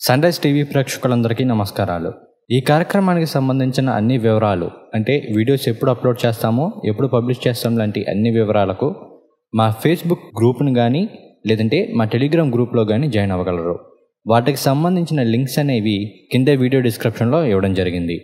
Sun rise TV ప్రేక్షకులందరికీ నమస్కారాలు ఈ కార్యక్రమానికి సంబంధించిన అన్ని వివరాలు అంటే వీడియోస్ ఎప్పుడు అప్లోడ్ చేస్తామో ఎప్పుడు పబ్లిష్ చేస్తాం లాంటి అన్ని వివరాలకు మా ఫేస్బుక్ గ్రూప్ని కానీ లేదంటే మా టెలిగ్రామ్ గ్రూప్లో కానీ జాయిన్ అవ్వగలరు వాటికి సంబంధించిన లింక్స్ అనేవి కింద వీడియో డిస్క్రిప్షన్లో ఇవ్వడం జరిగింది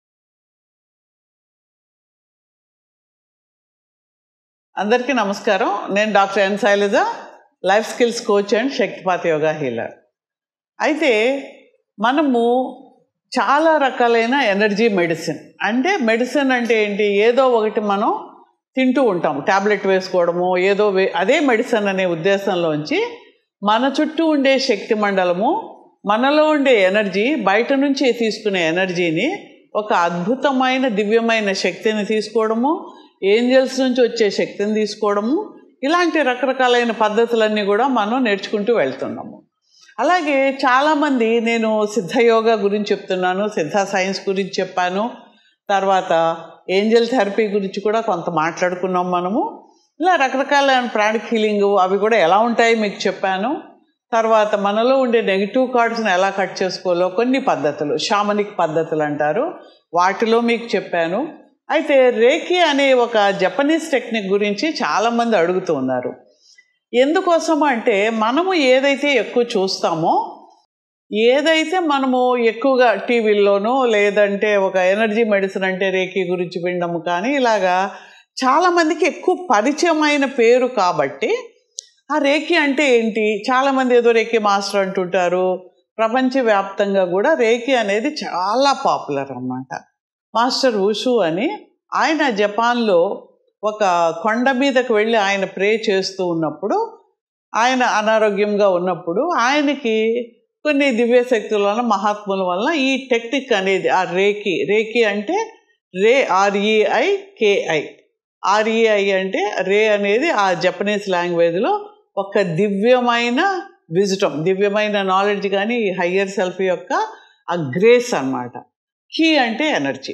అందరికీ నమస్కారం నేను doctor N Shailaja life skills coach and Shaktipata yoga healer అయితే మనము చాలా రకాలైన ఎనర్జీ మెడిసిన్ అంటే మెడిసిన్ అంటే ఏంటి ఏదో ఒకటి మనం తింటూ ఉంటాం ట్యాబ్లెట్ వేసుకోవడము ఏదో వే అదే మెడిసిన్ అనే ఉద్దేశంలోంచి మన చుట్టూ ఉండే శక్తి మండలము మనలో ఉండే ఎనర్జీ బయట నుంచి తీసుకునే ఎనర్జీని ఒక అద్భుతమైన దివ్యమైన శక్తిని తీసుకోవడము ఏంజల్స్ నుంచి వచ్చే శక్తిని తీసుకోవడము ఇలాంటి రకరకాలైన పద్ధతులన్నీ కూడా మనం నేర్చుకుంటూ వెళ్తున్నాము అలాగే చాలామంది నేను సిద్ధయోగా గురించి చెప్తున్నాను సిద్ధ సైన్స్ గురించి చెప్పాను తర్వాత ఏంజల్ థెరపీ గురించి కూడా కొంత మాట్లాడుకున్నాం మనము ఇలా రకరకాలైన ప్రాణిక్ హీలింగ్ అవి కూడా ఎలా ఉంటాయి మీకు చెప్పాను తర్వాత మనలో ఉండే నెగిటివ్ కార్డ్స్ని ఎలా కట్ చేసుకోవాలో కొన్ని పద్ధతులు షామనిక్ పద్ధతులు అంటారు వాటిలో మీకు చెప్పాను అయితే రేకి అనే ఒక జపనీస్ టెక్నిక్ గురించి చాలామంది అడుగుతూ ఉన్నారు ఎందుకోసం అంటే మనము ఏదైతే ఎక్కువ చూస్తామో ఏదైతే మనము ఎక్కువగా టీవీల్లోనూ లేదంటే ఒక ఎనర్జీ మెడిసిన్ అంటే రేకి గురించి వినడము కానీ ఇలాగా చాలామందికి ఎక్కువ పరిచయమైన పేరు కాబట్టి ఆ రేకి అంటే ఏంటి చాలామంది ఏదో రేకి మాస్టర్ అంటుంటారు ప్రపంచవ్యాప్తంగా కూడా రేకి అనేది చాలా పాపులర్ అన్నమాట మాస్టర్ ఉషు అని ఆయన జపాన్లో ఒక కొండ మీదకు వెళ్ళి ఆయన ప్రే చేస్తూ ఉన్నప్పుడు ఆయన అనారోగ్యంగా ఉన్నప్పుడు ఆయనకి కొన్ని దివ్యశక్తుల వల్ల మహాత్ముల వల్ల ఈ టెక్నిక్ అనేది ఆ రేకి రేకి అంటే రే ఆర్ఈఐ కేఐ ఆర్ఈఐ అంటే రే అనేది ఆ జపనీస్ లాంగ్వేజ్లో ఒక దివ్యమైన విజిటం దివ్యమైన నాలెడ్జ్ కానీ హయ్యర్ సెల్ఫ్ యొక్క ఆ గ్రేస్ అన్నమాట కీ అంటే ఎనర్జీ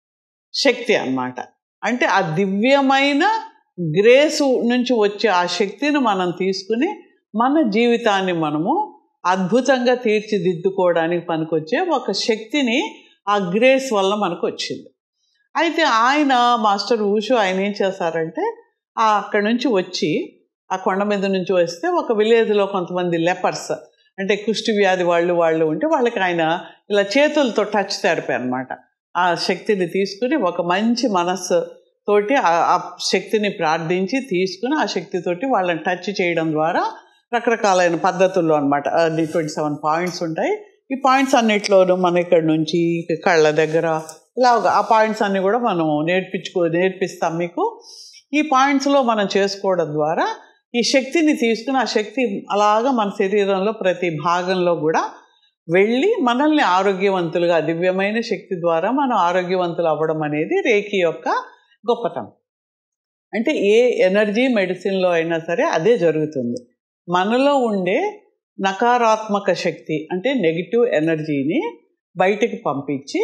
శక్తి అన్నమాట అంటే ఆ దివ్యమైన గ్రేసు నుంచి వచ్చే ఆ శక్తిని మనం తీసుకుని మన జీవితాన్ని మనము అద్భుతంగా తీర్చిదిద్దుకోవడానికి పనికొచ్చే ఒక శక్తిని ఆ గ్రేస్ వల్ల మనకు వచ్చింది అయితే ఆయన మాస్టర్ ఊషు ఆయన ఏం చేశారంటే ఆ అక్కడి నుంచి వచ్చి ఆ కొండ మీద నుంచి వస్తే ఒక విలేజ్లో కొంతమంది లెపర్స్ అంటే కుష్టి వ్యాధి వాళ్ళు వాళ్ళు ఉంటే వాళ్ళకి ఆయన ఇలా చేతులతో టచ్ థెరపీ అనమాట ఆ శక్తిని తీసుకుని ఒక మంచి మనస్సు తోటి ఆ శక్తిని ప్రార్థించి తీసుకుని ఆ శక్తితోటి వాళ్ళని టచ్ చేయడం ద్వారా రకరకాలైన పద్ధతుల్లో అనమాట అది ట్వంటీ సెవెన్ పాయింట్స్ ఉంటాయి ఈ పాయింట్స్ అన్నిట్లోనూ మన ఇక్కడ నుంచి కళ్ళ దగ్గర ఇలా ఆ పాయింట్స్ అన్నీ కూడా మనం నేర్పించుకో నేర్పిస్తాం మీకు ఈ పాయింట్స్లో మనం చేసుకోవడం ద్వారా ఈ శక్తిని తీసుకుని ఆ శక్తి అలాగా మన శరీరంలో ప్రతి భాగంలో కూడా వెళ్ళి మనల్ని ఆరోగ్యవంతులుగా దివ్యమైన శక్తి ద్వారా మనం ఆరోగ్యవంతులు అవ్వడం అనేది రేకి యొక్క గొప్పతనం అంటే ఏ ఎనర్జీ మెడిసిన్లో అయినా సరే అదే జరుగుతుంది మనలో ఉండే నకారాత్మక శక్తి అంటే నెగిటివ్ ఎనర్జీని బయటికి పంపించి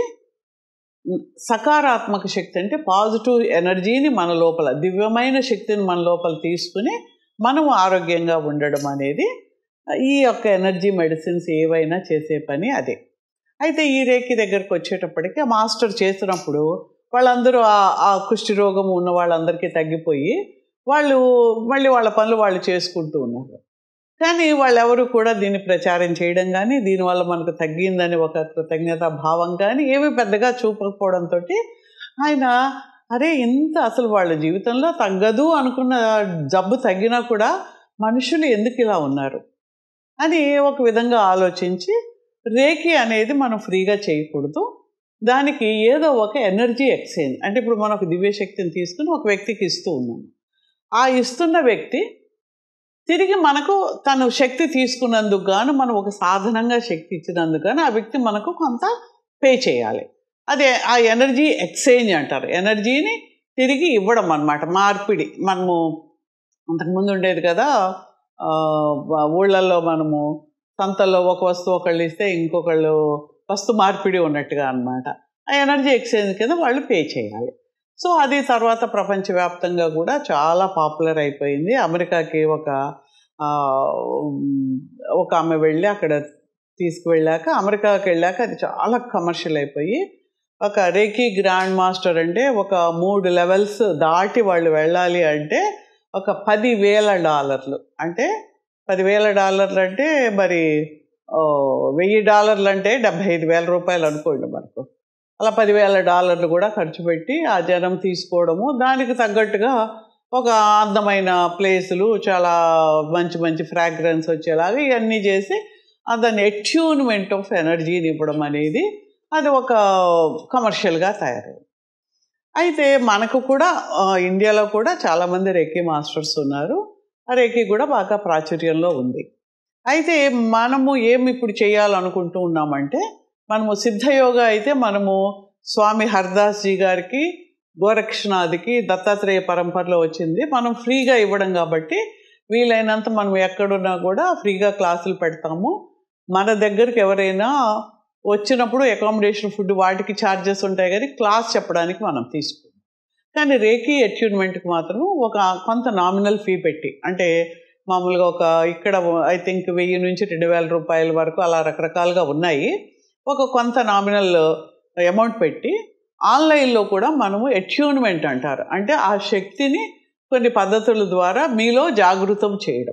సకారాత్మక శక్తి అంటే పాజిటివ్ ఎనర్జీని మన లోపల దివ్యమైన శక్తిని మన లోపల తీసుకుని మనము ఆరోగ్యంగా ఉండడం అనేది ఈ యొక్క ఎనర్జీ మెడిసిన్స్ ఏవైనా చేసే పని అదే అయితే ఈ రేకి దగ్గరకు వచ్చేటప్పటికి మాస్టర్ చేసినప్పుడు వాళ్ళందరూ ఆ కుష్టి రోగం ఉన్న వాళ్ళందరికీ తగ్గిపోయి వాళ్ళు మళ్ళీ వాళ్ళ పనులు వాళ్ళు చేసుకుంటూ ఉన్నారు కానీ వాళ్ళెవరు కూడా దీన్ని ప్రచారం చేయడం కానీ దీనివల్ల మనకు తగ్గిందని ఒక కృతజ్ఞత భావం కానీ ఏమీ పెద్దగా చూపకపోవడంతో ఆయన అరే ఇంత అసలు వాళ్ళ జీవితంలో తగ్గదు అనుకున్న జబ్బు తగ్గినా కూడా మనుషులు ఎందుకు ఇలా ఉన్నారు అని ఒక విధంగా ఆలోచించి రేకి అనేది మనం ఫ్రీగా చేయకూడదు దానికి ఏదో ఒక ఎనర్జీ ఎక్స్చేంజ్ అంటే ఇప్పుడు మనం ఒక దివ్యశక్తిని తీసుకుని ఒక వ్యక్తికి ఇస్తూ ఉన్నాం ఆ ఇస్తున్న వ్యక్తి తిరిగి మనకు తను శక్తి తీసుకున్నందుకు గాను మనం ఒక సాధనంగా శక్తి ఇచ్చినందుకు గాను ఆ వ్యక్తి మనకు కొంత పే చేయాలి అదే ఆ ఎనర్జీ ఎక్స్చేంజ్ అంటారు ఎనర్జీని తిరిగి ఇవ్వడం అనమాట మార్పిడి మనము అంతకుముందు ఉండేది కదా ఊళ్ళల్లో మనము సంతల్లో ఒక వస్తువు ఒకళ్ళు ఇస్తే ఇంకొకళ్ళు వస్తు మార్పిడి ఉన్నట్టుగా అనమాట ఆ ఎనర్జీ ఎక్స్చేంజ్ కింద వాళ్ళు పే చేయాలి సో అది తర్వాత ప్రపంచవ్యాప్తంగా కూడా చాలా పాపులర్ అయిపోయింది అమెరికాకి ఒక ఒక ఆమె వెళ్ళి అక్కడ తీసుకువెళ్ళాక అమెరికాకి వెళ్ళాక అది చాలా కమర్షియల్ అయిపోయి ఒక రేకీ గ్రాండ్ మాస్టర్ అంటే ఒక మూడు లెవెల్స్ దాటి వాళ్ళు వెళ్ళాలి అంటే ఒక పదివేల డాలర్లు అంటే పదివేల డాలర్లు అంటే మరి ఓ, వెయ్యి డాలర్లు అంటే డెబ్బై ఐదు వేల రూపాయలు అనుకోండి మనకు అలా పదివేల డాలర్లు కూడా ఖర్చు పెట్టి ఆ జనం తీసుకోవడము దానికి తగ్గట్టుగా ఒక అందమైన ప్లేసులు చాలా మంచి మంచి ఫ్రాగ్రెన్స్ వచ్చేలాగా ఇవన్నీ చేసి ఆ దాన్ని అట్యూన్మెంట్ ఆఫ్ ఎనర్జీని ఇవ్వడం అనేది అది ఒక కమర్షియల్గా తయారైంది అయితే మనకు కూడా ఆ, ఇండియాలో కూడా చాలామంది రేకీ మాస్టర్స్ ఉన్నారు ఆ రేకీ కూడా బాగా ప్రాచుర్యంలో ఉంది అయితే మనము ఏమి ఇప్పుడు చేయాలనుకుంటూ ఉన్నామంటే మనము సిద్ధయోగా అయితే మనము స్వామి హర్దాస్ జీ గారికి గోరక్షనాథ్కి దత్తాత్రేయ పరంపరలో వచ్చింది మనం ఫ్రీగా ఇవ్వడం కాబట్టి వీలైనంత మనం ఎక్కడున్నా కూడా ఫ్రీగా క్లాసులు పెడతాము మన దగ్గరికి ఎవరైనా వచ్చినప్పుడు అకామిడేషన్ ఫుడ్ వాటికి ఛార్జెస్ ఉంటాయి కానీ క్లాస్ చెప్పడానికి మనం తీసుకుంటాం కానీ రేకీ అట్యూన్మెంట్కి మాత్రం ఒక కొంత నామినల్ ఫీ పెట్టి అంటే మామూలుగా ఒక ఇక్కడ ఐ థింక్ వెయ్యి నుంచి రెండు వేల రూపాయల వరకు అలా రకరకాలుగా ఉన్నాయి ఒక కొంత నామినల్ అమౌంట్ పెట్టి ఆన్లైన్లో కూడా మనము అట్యూన్మెంట్ అంటారు అంటే ఆ శక్తిని కొన్ని పద్ధతుల ద్వారా మీలో జాగృతం చేయడం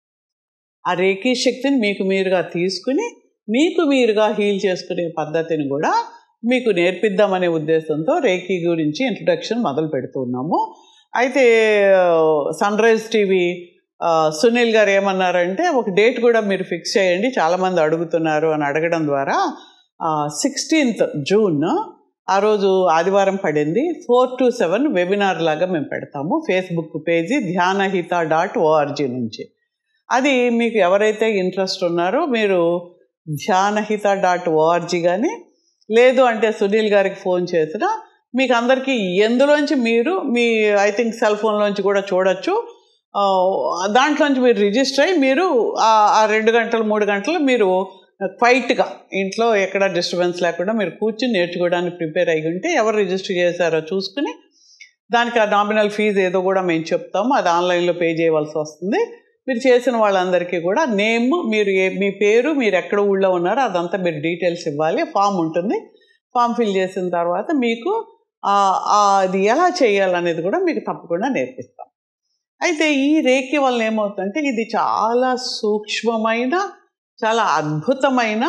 ఆ రేఖీ శక్తిని మీకు మీరుగా తీసుకుని మీకు మీరుగా హీల్ చేసుకునే పద్ధతిని కూడా మీకు నేర్పిద్దామనే ఉద్దేశంతో రేఖీ గురించి ఇంట్రడక్షన్ మొదలు పెడుతున్నాము అయితే సన్ రైజ్ టీవీ ఆ, సునీల్ గారు ఏమన్నారంటే ఒక డేట్ కూడా మీరు ఫిక్స్ చేయండి చాలామంది అడుగుతున్నారు అని అడగడం ద్వారా సిక్స్టీన్త్ జూన్ ఆ రోజు ఆదివారం పడింది ఫోర్ టు సెవెన్ వెబినార్ లాగా మేము పెడతాము Facebook page Dhyanahita dot ORG నుంచి అది మీకు ఎవరైతే ఇంట్రెస్ట్ ఉన్నారో మీరు ధ్యానహిత డాట్ ఓఆర్జీ కానీ లేదు అంటే సునీల్ గారికి ఫోన్ చేసినా మీకు అందరికీ ఎందులోంచి మీరు మీ ఐ థింక్ సెల్ ఫోన్లోంచి కూడా చూడొచ్చు ఆ, దాంట్లోంచి మీరు రిజిస్టర్ అయ్యి మీరు ఆ- ఆ రెండు గంటలు మూడు గంటలు మీరు క్వైట్గా ఇంట్లో ఎక్కడ డిస్టర్బెన్స్ లేకుండా మీరు కూర్చుని నేర్చుకోవడానికి ప్రిపేర్ అయ్యి ఉంటే ఎవరు రిజిస్టర్ చేశారో చూసుకుని దానికి ఆ నామినల్ ఫీజు ఏదో కూడా మేము చెప్తాము అది ఆన్లైన్లో పే చేయవలసి వస్తుంది మీరు చేసిన వాళ్ళందరికీ కూడా నేమ్ మీరు ఏ మీ పేరు మీరు ఎక్కడ ఊళ్ళో ఉన్నారో అదంతా మీరు డీటెయిల్స్ ఇవ్వాలి ఫామ్ ఉంటుంది ఫామ్ ఫిల్ చేసిన తర్వాత మీకు ఆ- ఆ అది ఎలా చేయాలనేది కూడా మీకు తప్పకుండా నేర్పిస్తాం అయితే ఈ రేఖి వల్ల ఏమవుతుందంటే ఇది చాలా సూక్ష్మమైన చాలా అద్భుతమైన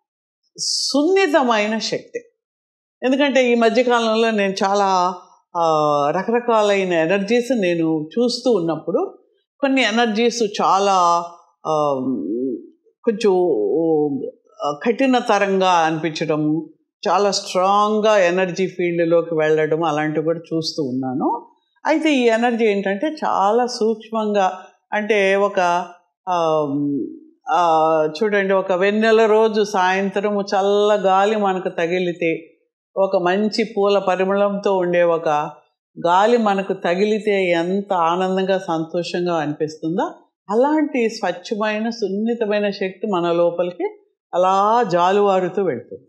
సున్నితమైన శక్తి ఎందుకంటే ఈ మధ్యకాలంలో నేను చాలా ఆ, రకరకాలైన ఎనర్జీస్ నేను చూస్తూ ఉన్నప్పుడు కొన్ని ఎనర్జీస్ చాలా ఆ, కొంచెం ఆ, కఠినతరంగా అనిపించడము చాలా స్ట్రాంగ్గా ఎనర్జీ ఫీల్డ్లోకి వెళ్ళడం అలాంటివి కూడా చూస్తూ ఉన్నాను అయితే ఈ ఎనర్జీ ఏంటంటే చాలా సూక్ష్మంగా అంటే ఒక ఆ, ఆ, చూడండి ఒక వెన్నెల రోజు సాయంత్రం చల్ల గాలి మనకు తగిలితే ఒక మంచి పూల పరిమళంతో ఉండే ఒక గాలి మనకు తగిలితే ఎంత ఆనందంగా సంతోషంగా అనిపిస్తుందో అలాంటి స్వచ్ఛమైన సున్నితమైన శక్తి మన లోపలికి అలా జాలువారుతూ వెళ్తుంది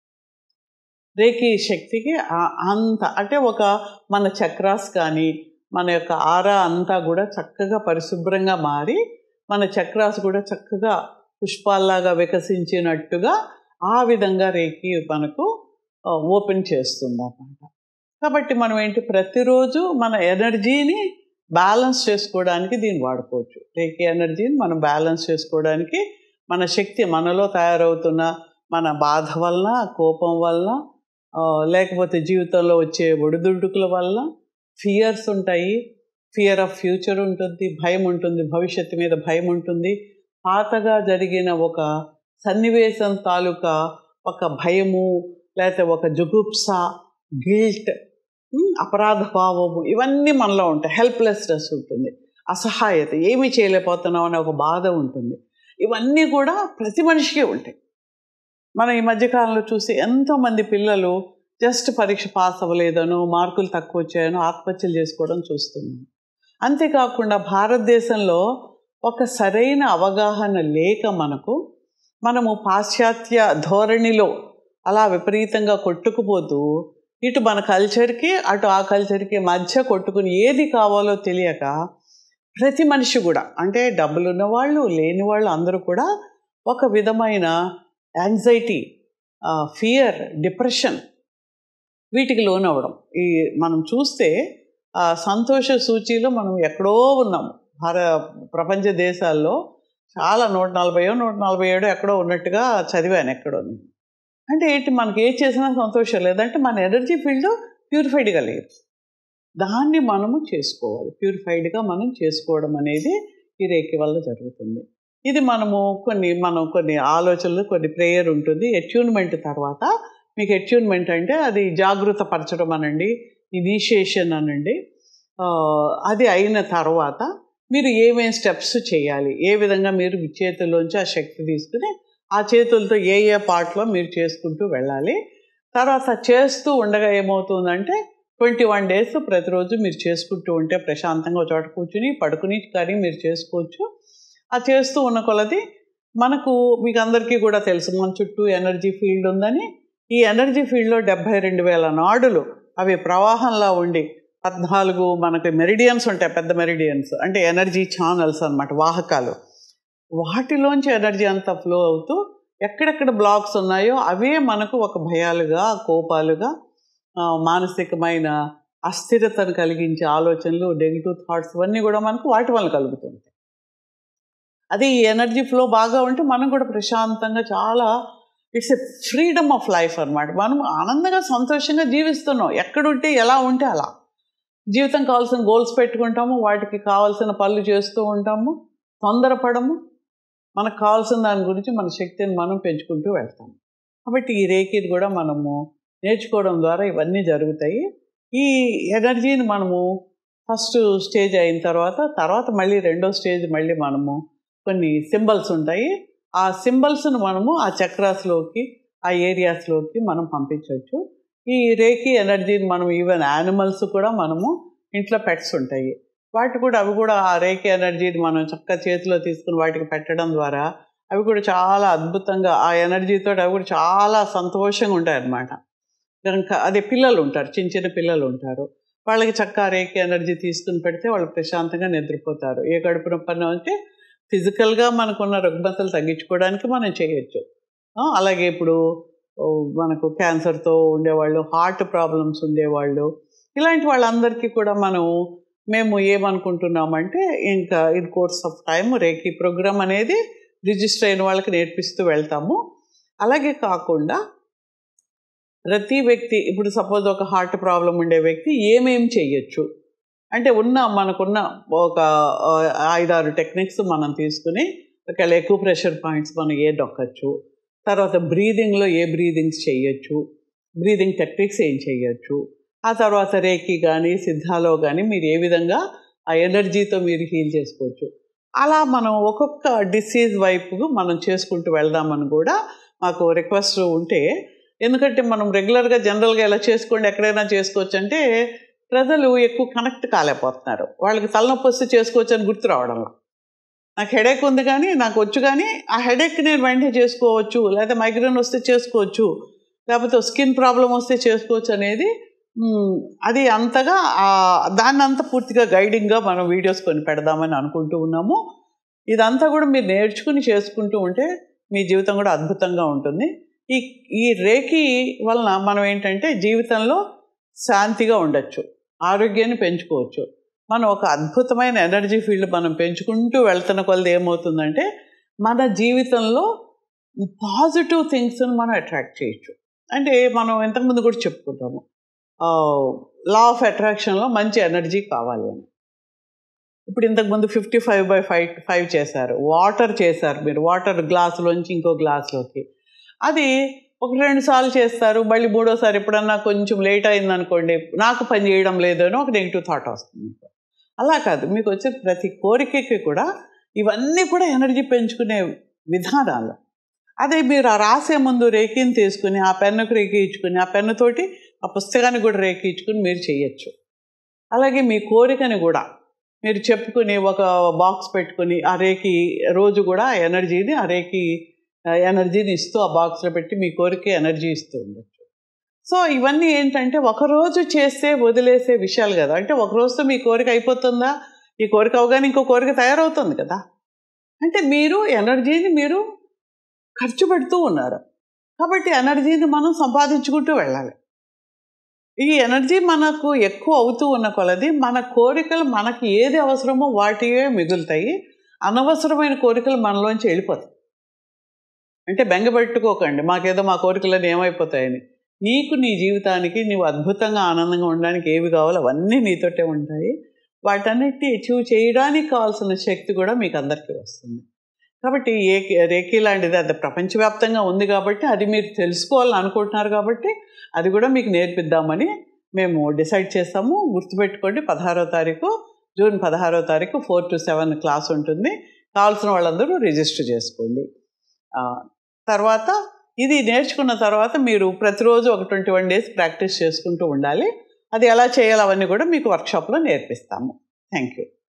రేకి శక్తికి ఆ- అంత అంటే ఒక మన చక్రాస్ కానీ మన యొక్క ఆరా అంతా కూడా చక్కగా పరిశుభ్రంగా మారి మన చక్రాస్ కూడా చక్కగా పుష్పాల్లాగా వికసించినట్టుగా ఆ విధంగా రేకి మనకు ఆ, ఓపెన్ చేస్తుంది అన్నమాట కాబట్టి మనం ఏంటి ప్రతిరోజు మన ఎనర్జీని బ్యాలెన్స్ చేసుకోవడానికి దీన్ని వాడుకోవచ్చు రేకి ఎనర్జీని మనం బ్యాలెన్స్ చేసుకోవడానికి మన శక్తి మనలో తయారవుతున్న మన బాధ వలన కోపం వలన ఆ, లేకపోతే జీవితంలో వచ్చే ఒడిదుడుకుల వల్ల ఫియర్స్ ఉంటాయి ఫియర్ ఆఫ్ ఫ్యూచర్ ఉంటుంది భయం ఉంటుంది భవిష్యత్తు మీద భయం ఉంటుంది పాతగా జరిగిన ఒక సన్నివేశం తాలూకా ఒక భయము లేకపోతే ఒక జుగుప్స గిల్ట్ అపరాధ భావము ఇవన్నీ మనలో ఉంటాయి హెల్ప్లెస్నెస్ ఉంటుంది అసహాయత ఏమీ చేయలేకపోతున్నాం అనే ఒక బాధ ఉంటుంది ఇవన్నీ కూడా ప్రతి మనిషికి ఉంటాయి మనం ఈ మధ్యకాలంలో చూసి ఎంతోమంది పిల్లలు జస్ట్ పరీక్ష పాస్ అవ్వలేదనో మార్కులు తక్కువ వచ్చాయనో ఆత్మహత్యలు చేసుకోవడం చూస్తున్నాం అంతేకాకుండా భారతదేశంలో ఒక సరైన అవగాహన లేక మనకు మనము పాశ్చాత్య ధోరణిలో అలా విపరీతంగా కొట్టుకుపోతూ ఇటు మన కల్చర్కి అటు ఆ కల్చర్కి మధ్య కొట్టుకుని ఏది కావాలో తెలియక ప్రతి మనిషి కూడా అంటే డబ్బులు ఉన్నవాళ్ళు లేని వాళ్ళు అందరూ కూడా ఒక విధమైన యాంగ్జైటీ ఫియర్ డిప్రెషన్ వీటికి లోనవ్వడం ఈ మనం చూస్తే ఆ సంతోష సూచీలో మనం ఎక్కడో ఉన్నాము భార ప్రపంచ దేశాల్లో చాలా నూట నలభైయో నూట నలభై ఏడో ఎక్కడో ఉన్నట్టుగా చదివాను ఎక్కడో నేను. అంటే ఏంటి మనకి ఏ చేసినా సంతోషం లేదంటే మన ఎనర్జీ ఫీల్డ్ ప్యూరిఫైడ్గా లేదు దాన్ని మనము చేసుకోవాలి ప్యూరిఫైడ్గా మనం చేసుకోవడం అనేది ఈ రేఖి వల్ల జరుగుతుంది ఇది మనము కొన్ని మనం కొన్ని ఆలోచనలు కొన్ని ప్రేయర్ ఉంటుంది అట్యూన్మెంట్ తర్వాత మీకు అట్యూన్మెంట్ అంటే అది జాగృత పరచడం అనండి ఇనిషియేషన్ అనండి ఆ, అది అయిన తర్వాత మీరు ఏమేం స్టెప్స్ చేయాలి ఏ విధంగా మీరు మీ చేతుల్లోంచి ఆ శక్తి తీసుకుని ఆ చేతులతో ఏ ఏ పార్ట్లో మీరు చేసుకుంటూ వెళ్ళాలి తర్వాత చేస్తూ ఉండగా ఏమవుతుందంటే ట్వంటీ వన్ డేస్ ప్రతిరోజు మీరు చేసుకుంటూ ఉంటే ప్రశాంతంగా ఒక చోట కూర్చుని పడుకుని కానీ మీరు చేసుకోవచ్చు ఆ చేస్తూ ఉన్న కొలది మనకు మీకు అందరికీ కూడా తెలుసు మన చుట్టూ ఎనర్జీ ఫీల్డ్ ఉందని ఈ ఎనర్జీ ఫీల్డ్లో డెబ్భై రెండు వేల నాడులు అవి ప్రవాహంలా ఉండి పద్నాలుగు మనకి మెరిడియన్స్ ఉంటాయి పెద్ద మెరిడియన్స్ అంటే ఎనర్జీ ఛానల్స్ అన్నమాట వాహకాలు వాటిలోంచి ఎనర్జీ అంతా ఫ్లో అవుతూ ఎక్కడెక్కడ బ్లాక్స్ ఉన్నాయో అవే మనకు ఒక భయాలుగా కోపాలుగా ఆ, మానసికమైన అస్థిరతను కలిగించే ఆలోచనలు నెగిటివ్ థాట్స్ ఇవన్నీ కూడా మనకు వాటి వల్ల కలుగుతుంటాయి అది ఈ ఎనర్జీ ఫ్లో బాగా ఉంటే మనం కూడా ప్రశాంతంగా చాలా it's a freedom of life అన్నమాట మనం ఆనందంగా సంతోషంగా జీవిస్తున్నాం ఎక్కడుంటే ఎలా ఉంటే అలా జీవితం కావాల్సిన గోల్స్ పెట్టుకుంటాము వాటికి కావాల్సిన పనులు చేస్తూ ఉంటాము తొందరపడము మనకు కావాల్సిన దాని గురించి మన శక్తిని మనం పెంచుకుంటూ వెళ్తాము కాబట్టి ఈ రేకిని కూడా మనము నేర్చుకోవడం ద్వారా ఇవన్నీ జరుగుతాయి ఈ ఎనర్జీని మనము ఫస్ట్ స్టేజ్ అయిన తర్వాత తర్వాత మళ్ళీ రెండో స్టేజ్ మళ్ళీ మనము కొన్ని సింబల్స్ ఉంటాయి ఆ సింబల్స్ను మనము ఆ చక్రాస్లోకి ఆ ఏరియాస్లోకి మనం పంపించవచ్చు ఈ రేకి ఎనర్జీని మనం ఈవెన్ యానిమల్స్ కూడా మనము ఇంట్లో పెట్స్ ఉంటాయి వాటి కూడా అవి కూడా ఆ రేకి ఎనర్జీని మనం చక్కగా చేతిలో తీసుకుని వాటికి పెట్టడం ద్వారా అవి కూడా చాలా అద్భుతంగా ఆ ఎనర్జీతో అవి కూడా చాలా సంతోషంగా ఉంటాయి అన్నమాట కనుక అదే పిల్లలు ఉంటారు చిన్న చిన్న పిల్లలు ఉంటారు వాళ్ళకి చక్కగా రేకి ఎనర్జీ తీసుకుని పెడితే వాళ్ళు ప్రశాంతంగా నిద్రపోతారు ఏ కడుపు నొప్పి అంటే ఫిజికల్గా మనకున్న రుగ్మతలు తగ్గించుకోవడానికి మనం చేయొచ్చు ఆ, అలాగే ఇప్పుడు ఓ, మనకు క్యాన్సర్తో ఉండేవాళ్ళు హార్ట్ ప్రాబ్లమ్స్ ఉండేవాళ్ళు ఇలాంటి వాళ్ళందరికీ కూడా మనం మేము ఏమనుకుంటున్నామంటే ఇంకా in course of time reiki programme అనేది రిజిస్టర్ అయిన వాళ్ళకి నేర్పిస్తూ వెళ్తాము అలాగే కాకుండా ప్రతి వ్యక్తి ఇప్పుడు సపోజ్ ఒక హార్ట్ ప్రాబ్లం ఉండే వ్యక్తి ఏమేం చేయొచ్చు అంటే ఉన్న మనకున్న ఒక ఆ, ఐదారు టెక్నిక్స్ మనం తీసుకుని ఒకవేళ ఎక్కువ ప్రెషర్ పాయింట్స్ మనం ఏ దొక్కచ్చు తర్వాత బ్రీదింగ్లో ఏ బ్రీదింగ్స్ చేయొచ్చు బ్రీదింగ్ టెక్నిక్స్ ఏం చేయొచ్చు ఆ తర్వాత రేకి కానీ సిద్ధాలో కానీ మీరు ఏ విధంగా ఆ ఎనర్జీతో మీరు హీల్ చేసుకోవచ్చు అలా మనం ఒక్కొక్క డిసీజ్ వైపు మనం చేసుకుంటూ వెళ్దామని కూడా మాకు రిక్వెస్ట్ ఉంటే ఎందుకంటే మనం రెగ్యులర్గా జనరల్గా ఎలా చేసుకోండి ఎక్కడైనా చేసుకోవచ్చు అంటే ప్రజలు ఎక్కువ కనెక్ట్ కాలేకపోతున్నారు వాళ్ళకి తలనొప్పి వస్తే చేసుకోవచ్చు అని గుర్తు రావడంలో నాకు హెడేక్ ఉంది కానీ నాకు వచ్చు కానీ ఆ హెడేక్ నేను వెంటనే చేసుకోవచ్చు లేదా మైగ్రేన్ వస్తే చేసుకోవచ్చు లేకపోతే స్కిన్ ప్రాబ్లం వస్తే చేసుకోవచ్చు అనేది మ్, అది అంతగా ఆ, దాన్ని అంతా పూర్తిగా గైడింగ్గా మనం వీడియోస్ కొని పెడదామని అనుకుంటూ ఉన్నాము ఇదంతా కూడా మీరు నేర్చుకుని చేసుకుంటూ ఉంటే మీ జీవితం కూడా అద్భుతంగా ఉంటుంది ఈ ఈ రేకి వలన మనం ఏంటంటే జీవితంలో శాంతిగా ఉండొచ్చు ఆరోగ్యాన్ని పెంచుకోవచ్చు మనం ఒక అద్భుతమైన ఎనర్జీ ఫీల్డ్ మనం పెంచుకుంటూ వెళ్తున్న కొలది ఏమవుతుందంటే మన జీవితంలో పాజిటివ్ థింగ్స్ని మనం అట్రాక్ట్ చేయొచ్చు అంటే మనం ఇంతకుముందు కూడా చెప్పుకుంటాము లా ఆఫ్ అట్రాక్షన్లో మంచి ఎనర్జీ కావాలి అని ఇప్పుడు ఇంతకుముందు fifty five by five five చేశారు వాటర్ చేశారు మీరు వాటర్ గ్లాసులోంచి ఇంకో గ్లాసులోకి అది ఒక రెండు సార్లు చేస్తారు మళ్ళీ మూడోసారి ఎప్పుడన్నా కొంచెం లేట్ అయింది అనుకోండి నాకు పని చేయడం లేదు అని ఒక నెగిటివ్ థాట్ వస్తుంది మీకు అలా కాదు మీకు వచ్చే ప్రతి కోరికకి కూడా ఇవన్నీ కూడా ఎనర్జీ పెంచుకునే విధానాలు అదే మీరు ఆ రాసే ముందు రేకిని తీసుకుని ఆ పెన్నుకు రేకి ఇచ్చుకుని ఆ పెన్నుతోటి ఆ పుస్తకాన్ని కూడా రేకి ఇచ్చుకుని మీరు చేయొచ్చు అలాగే మీ కోరికని కూడా మీరు చెప్పుకుని ఒక బాక్స్ పెట్టుకుని ఆ రేకి రోజు కూడా ఆ ఎనర్జీని ఆ రేకి ఆ ఎనర్జీని ఇస్తూ ఆ బాక్స్లో పెట్టి మీ కోరిక ఎనర్జీ ఇస్తూ ఉండొచ్చు సో ఇవన్నీ ఏంటంటే ఒక రోజు చేస్తే వదిలేసే విషయాలు కదా అంటే ఒక రోజుతో మీ కోరిక అయిపోతుందా ఈ కోరిక అవగానే ఇంకో కోరిక తయారవుతుంది కదా అంటే మీరు ఎనర్జీని మీరు ఖర్చు పెడుతూ ఉన్నారు కాబట్టి ఎనర్జీని మనం సంపాదించుకుంటూ వెళ్ళాలి ఈ ఎనర్జీ మనకు ఎక్కువ అవుతూ ఉన్న కొలది మన కోరికలు మనకి ఏది అవసరమో వాటివే మిగులుతాయి అనవసరమైన కోరికలు మనలోంచి వెళ్ళిపోతాయి అంటే బెంగపెట్టుకోకండి మాకేదో మా కోరికలన్నీ ఏమైపోతాయని నీకు నీ జీవితానికి నీవు అద్భుతంగా ఆనందంగా ఉండడానికి ఏవి కావాలో అవన్నీ నీతోటే ఉంటాయి వాటన్నిటి అచీవ్ చేయడానికి కావాల్సిన శక్తి కూడా మీకు అందరికీ వస్తుంది కాబట్టి ఏ రేఖీ లాంటిది అది ప్రపంచవ్యాప్తంగా ఉంది కాబట్టి అది మీరు తెలుసుకోవాలని అనుకుంటున్నారు కాబట్టి అది కూడా మీకు నేర్పిద్దామని మేము డిసైడ్ చేస్తాము గుర్తుపెట్టుకోండి పదహారో తారీఖు జూన్ పదహారో తారీఖు ఫోర్ టు సెవెన్ క్లాస్ ఉంటుంది కావాల్సిన వాళ్ళందరూ రిజిస్టర్ చేసుకోండి ఆ, తర్వాత ఇది నేర్చుకున్న తర్వాత మీరు ప్రతిరోజు ఒక ట్వంటీ వన్ డేస్ ప్రాక్టీస్ చేసుకుంటూ ఉండాలి అది ఎలా చేయాలి అవన్నీ కూడా మీకు వర్క్షాప్లో నేర్పిస్తాము థ్యాంక్ యూ